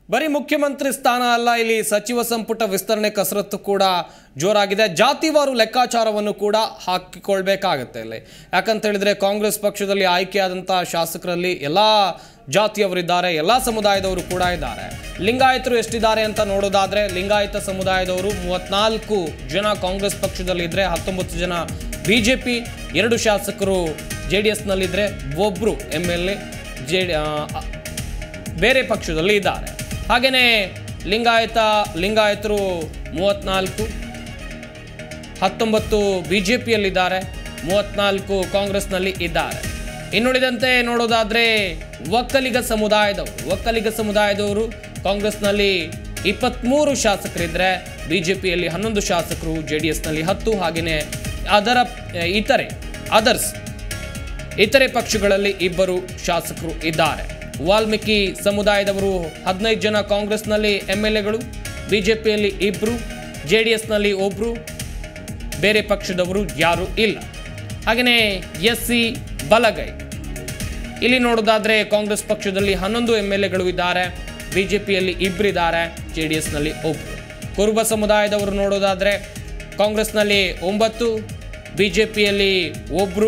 ಬರೀ ಮುಖ್ಯಮಂತ್ರಿ ಸ್ಥಾನ ಅಲ್ಲ ಇಲ್ಲಿ ಸಚಿವ ಸಂಪುಟ ವಿಸ್ತರಣೆ ಕಸರತ್ತು ಕೂಡ ಜೋರಾಗಿದೆ ಜಾತಿವಾರು ಲೆಕ್ಕಾಚಾರವನ್ನು ಕೂಡ ಹಾಕಿಕೊಳ್ಬೇಕಾಗತ್ತೆ ಇಲ್ಲಿ ಯಾಕಂತ ಹೇಳಿದ್ರೆ ಕಾಂಗ್ರೆಸ್ ಪಕ್ಷದಲ್ಲಿ ಆಯ್ಕೆಯಾದಂಥ ಶಾಸಕರಲ್ಲಿ ಎಲ್ಲ ಜಾತಿಯವರಿದ್ದಾರೆ ಎಲ್ಲ ಸಮುದಾಯದವರು ಕೂಡ ಇದ್ದಾರೆ ಲಿಂಗಾಯತರು ಎಷ್ಟಿದ್ದಾರೆ ಅಂತ ನೋಡೋದಾದ್ರೆ ಲಿಂಗಾಯತ ಸಮುದಾಯದವರು ಮೂವತ್ನಾಲ್ಕು ಜನ ಕಾಂಗ್ರೆಸ್ ಪಕ್ಷದಲ್ಲಿ ಇದ್ರೆ ಹತ್ತೊಂಬತ್ತು ಜನ ಬಿಜೆಪಿ ಎರಡು ಶಾಸಕರು ಜೆ ಡಿ ಎಸ್ನಲ್ಲಿದ್ದರೆ ಒಬ್ಬರು ಎಮ್ ಎಲ್ ಎ ಜೆ ಬೇರೆ ಪಕ್ಷದಲ್ಲಿ ಇದ್ದಾರೆ ಹಾಗೆಯೇ ಲಿಂಗಾಯತ ಲಿಂಗಾಯತರು ಮೂವತ್ನಾಲ್ಕು ಹತ್ತೊಂಬತ್ತು ಬಿ ಜೆ ಪಿಯಲ್ಲಿದ್ದಾರೆ ಮೂವತ್ನಾಲ್ಕು ಕಾಂಗ್ರೆಸ್ನಲ್ಲಿ ಇದ್ದಾರೆ ಇನ್ನುಳಿದಂತೆ ನೋಡೋದಾದರೆ ಒಕ್ಕಲಿಗ ಸಮುದಾಯದವರು ಒಕ್ಕಲಿಗ ಸಮುದಾಯದವರು ಕಾಂಗ್ರೆಸ್ನಲ್ಲಿ ಇಪ್ಪತ್ತ್ಮೂರು ಶಾಸಕರಿದ್ದರೆ ಬಿ ಜೆ ಪಿಯಲ್ಲಿ ಹನ್ನೊಂದು ಶಾಸಕರು ಜೆ ಡಿ ಎಸ್ನಲ್ಲಿ ಹತ್ತು ಹಾಗೆಯೇ ಅದರ ಇತರೆ ಅದರ್ಸ್ ಇತರೆ ಪಕ್ಷಗಳಲ್ಲಿ ಇಬ್ಬರು ಶಾಸಕರು ಇದ್ದಾರೆ ವಾಲ್ಮೀಕಿ ಸಮುದಾಯದವರು ಹದಿನೈದು ಜನ ಕಾಂಗ್ರೆಸ್ನಲ್ಲಿ ಎಮ್ ಎಲ್ ಎಗಳು ಬಿಜೆಪಿಯಲ್ಲಿ ಇಬ್ಬರು ಜೆ ಡಿ ಎಸ್ನಲ್ಲಿ ಒಬ್ಬರು ಬೇರೆ ಪಕ್ಷದವರು ಯಾರೂ ಇಲ್ಲ ಹಾಗೆಯೇ ಎಸ್ ಸಿ ಬಲಗೈ ಇಲ್ಲಿ ನೋಡೋದಾದ್ರೆ ಕಾಂಗ್ರೆಸ್ ಪಕ್ಷದಲ್ಲಿ ಹನ್ನೊಂದು ಎಮ್ ಎಲ್ ಎಗಳು ಇದ್ದಾರೆ ಬಿಜೆಪಿಯಲ್ಲಿ ಇಬ್ಬರಿದ್ದಾರೆ ಜೆ ಡಿ ಎಸ್ನಲ್ಲಿ ಒಬ್ಬರು ಕುರುಬ ಸಮುದಾಯದವರು ನೋಡೋದಾದ್ರೆ ಕಾಂಗ್ರೆಸ್ನಲ್ಲಿ ಒಂಬತ್ತು ಬಿಜೆಪಿಯಲ್ಲಿ ಒಬ್ಬರು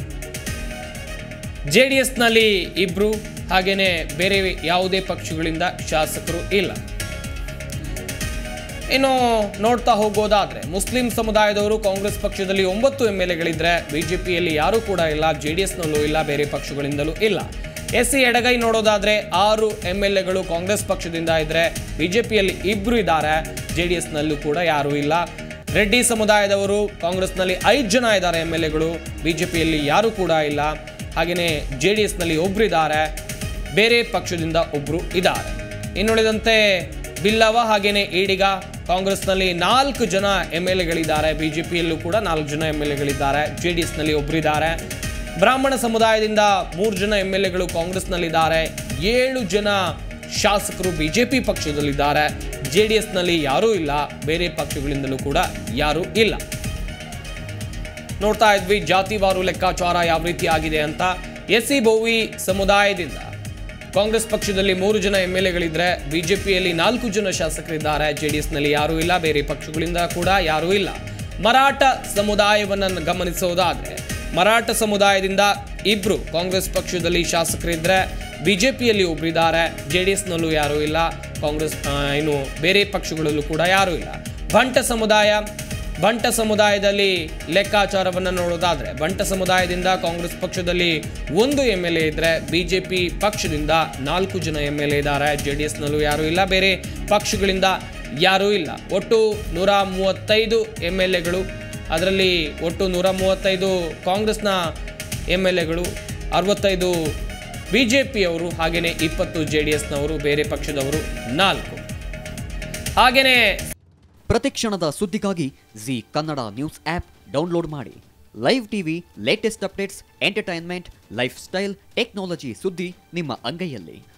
ಜೆ ಡಿ ಎಸ್ನಲ್ಲಿ ಇಬ್ಬರು ಹಾಗೆಯೇ ಬೇರೆ ಯಾವುದೇ ಪಕ್ಷಗಳಿಂದ ಶಾಸಕರು ಇಲ್ಲ ಇನ್ನು ನೋಡ್ತಾ ಹೋಗೋದಾದ್ರೆ ಮುಸ್ಲಿಂ ಸಮುದಾಯದವರು ಕಾಂಗ್ರೆಸ್ ಪಕ್ಷದಲ್ಲಿ ಒಂಬತ್ತು ಎಮ್ ಎಲ್ ಎಗಳಿದ್ರೆ ಬಿಜೆಪಿಯಲ್ಲಿ ಯಾರೂ ಕೂಡ ಇಲ್ಲ ಜೆ ಡಿ ಎಸ್ನಲ್ಲೂ ಇಲ್ಲ ಬೇರೆ ಪಕ್ಷಗಳಿಂದಲೂ ಇಲ್ಲ ಎಸ್ ಸಿ ಎಡಗೈ ನೋಡೋದಾದ್ರೆ ಆರು ಎಮ್ ಎಲ್ ಎಗಳು ಕಾಂಗ್ರೆಸ್ ಪಕ್ಷದಿಂದ ಇದ್ರೆ ಬಿಜೆಪಿಯಲ್ಲಿ ಇಬ್ಬರು ಇದ್ದಾರೆ ಜೆ ಡಿ ಎಸ್ನಲ್ಲೂ ಕೂಡ ಯಾರೂ ಇಲ್ಲ ರೆಡ್ಡಿ ಸಮುದಾಯದವರು ಕಾಂಗ್ರೆಸ್ನಲ್ಲಿ ಐದು ಜನ ಇದ್ದಾರೆ ಎಮ್ ಎಲ್ ಎಗಳು ಬಿಜೆಪಿಯಲ್ಲಿ ಯಾರೂ ಕೂಡ ಇಲ್ಲ ಹಾಗೆಯೇ ಜೆ ಡಿ ಎಸ್ನಲ್ಲಿ ಒಬ್ರು ಇದ್ದಾರೆ ಬೇರೆ ಪಕ್ಷದಿಂದ ಒಬ್ಬರು ಇದ್ದಾರೆ ಇನ್ನುಳಿದಂತೆ ಬಿಲ್ಲವ ಹಾಗೇನೆ ಈಡಿಗ ಕಾಂಗ್ರೆಸ್ನಲ್ಲಿ ನಾಲ್ಕು ಜನ ಎಮ್ ಎಲ್ ಎಗಳಿದ್ದಾರೆ ಬಿಜೆಪಿಯಲ್ಲೂ ಕೂಡ ನಾಲ್ಕು ಜನ ಎಮ್ ಎಲ್ ಎಗಳಿದ್ದಾರೆ ಜೆ ಡಿ ಎಸ್ನಲ್ಲಿ ಒಬ್ಬರಿದ್ದಾರೆ ಬ್ರಾಹ್ಮಣ ಸಮುದಾಯದಿಂದ ಮೂರು ಜನ ಎಮ್ ಎಲ್ ಎಗಳು ಕಾಂಗ್ರೆಸ್ನಲ್ಲಿದ್ದಾರೆ ಏಳು ಜನ ಶಾಸಕರು ಬಿಜೆಪಿ ಪಕ್ಷದಲ್ಲಿದ್ದಾರೆ ಜೆ ಡಿ ಎಸ್ನಲ್ಲಿ ಯಾರೂ ಇಲ್ಲ ಬೇರೆ ಪಕ್ಷಗಳಿಂದಲೂ ಕೂಡ ಯಾರೂ ಇಲ್ಲ ನೋಡ್ತಾ ಇದ್ವಿ ಜಾತಿವಾರು ಲೆಕ್ಕಾಚಾರ ಯಾವ ರೀತಿ ಆಗಿದೆ ಅಂತ ಎಸ್ ಸಿ ಬೋವಿ ಸಮುದಾಯದಿಂದ ಕಾಂಗ್ರೆಸ್ ಪಕ್ಷದಲ್ಲಿ ಮೂರು ಜನ ಎಮ್ ಎಲ್ ಎಗಳಿದ್ರೆ ಬಿಜೆಪಿಯಲ್ಲಿ ನಾಲ್ಕು ಜನ ಶಾಸಕರಿದ್ದಾರೆ ಜೆ ಡಿ ಎಸ್ನಲ್ಲಿ ಯಾರೂ ಇಲ್ಲ ಬೇರೆ ಪಕ್ಷಗಳಿಂದ ಕೂಡ ಯಾರೂ ಇಲ್ಲ ಮರಾಠ ಸಮುದಾಯವನ್ನು ಗಮನಿಸೋದಾದ್ರೆ ಮರಾಠ ಸಮುದಾಯದಿಂದ ಇಬ್ರು ಕಾಂಗ್ರೆಸ್ ಪಕ್ಷದಲ್ಲಿ ಶಾಸಕರಿದ್ರೆ ಬಿಜೆಪಿಯಲ್ಲಿ ಒಬ್ಬರಿದ್ದಾರೆ ಜೆ ಡಿ ಎಸ್ನಲ್ಲೂ ಯಾರೂ ಇಲ್ಲ ಕಾಂಗ್ರೆಸ್ ಆ, ಇನ್ನು ಬೇರೆ ಪಕ್ಷಗಳಲ್ಲೂ ಕೂಡ ಯಾರೂ ಇಲ್ಲ ಬಂಟ ಸಮುದಾಯ ಬಂಟ ಸಮುದಾಯದಲ್ಲಿ ಲೆಕ್ಕಾಚಾರವನ್ನು ನೋಡೋದಾದ್ರೆ ಬಂಟ ಸಮುದಾಯದಿಂದ ಕಾಂಗ್ರೆಸ್ ಪಕ್ಷದಲ್ಲಿ ಒಂದು ಎಮ್ ಎಲ್ ಎ ಇದ್ರೆ ಬಿಜೆಪಿ ಪಕ್ಷದಿಂದ ನಾಲ್ಕು ಜನ ಎಮ್ ಎಲ್ ಎ ಇದ್ದಾರೆ ಜೆ ಡಿ ಎಸ್ನಲ್ಲೂ ಯಾರೂ ಇಲ್ಲ ಬೇರೆ ಪಕ್ಷಗಳಿಂದ ಯಾರೂ ಇಲ್ಲ ಒಟ್ಟು ನೂರ ಮೂವತ್ತೈದು ಎಮ್ ಎಲ್ ಎಗಳು ಅದರಲ್ಲಿ ಒಟ್ಟು ನೂರ ಮೂವತ್ತೈದು ಕಾಂಗ್ರೆಸ್ನ ಎಮ್ ಎಲ್ ಎಗಳು ಅರವತ್ತೈದು ಬಿ ಜೆ ಪಿಯವರು ಹಾಗೆಯೇ ಇಪ್ಪತ್ತು ಜೆ ಡಿ ಎಸ್ನವರು ಬೇರೆ ಪಕ್ಷದವರು ನಾಲ್ಕು ಹಾಗೆಯೇ ಪ್ರತಿಕ್ಷಣದ ಸುದ್ದಿಗಾಗಿ Zee Kannada news app download ಮಾಡಿ live TV latest updates entertainment lifestyle technology ಸುದ್ದಿ ನಿಮ್ಮ ಅಂಗೈಯಲ್ಲಿ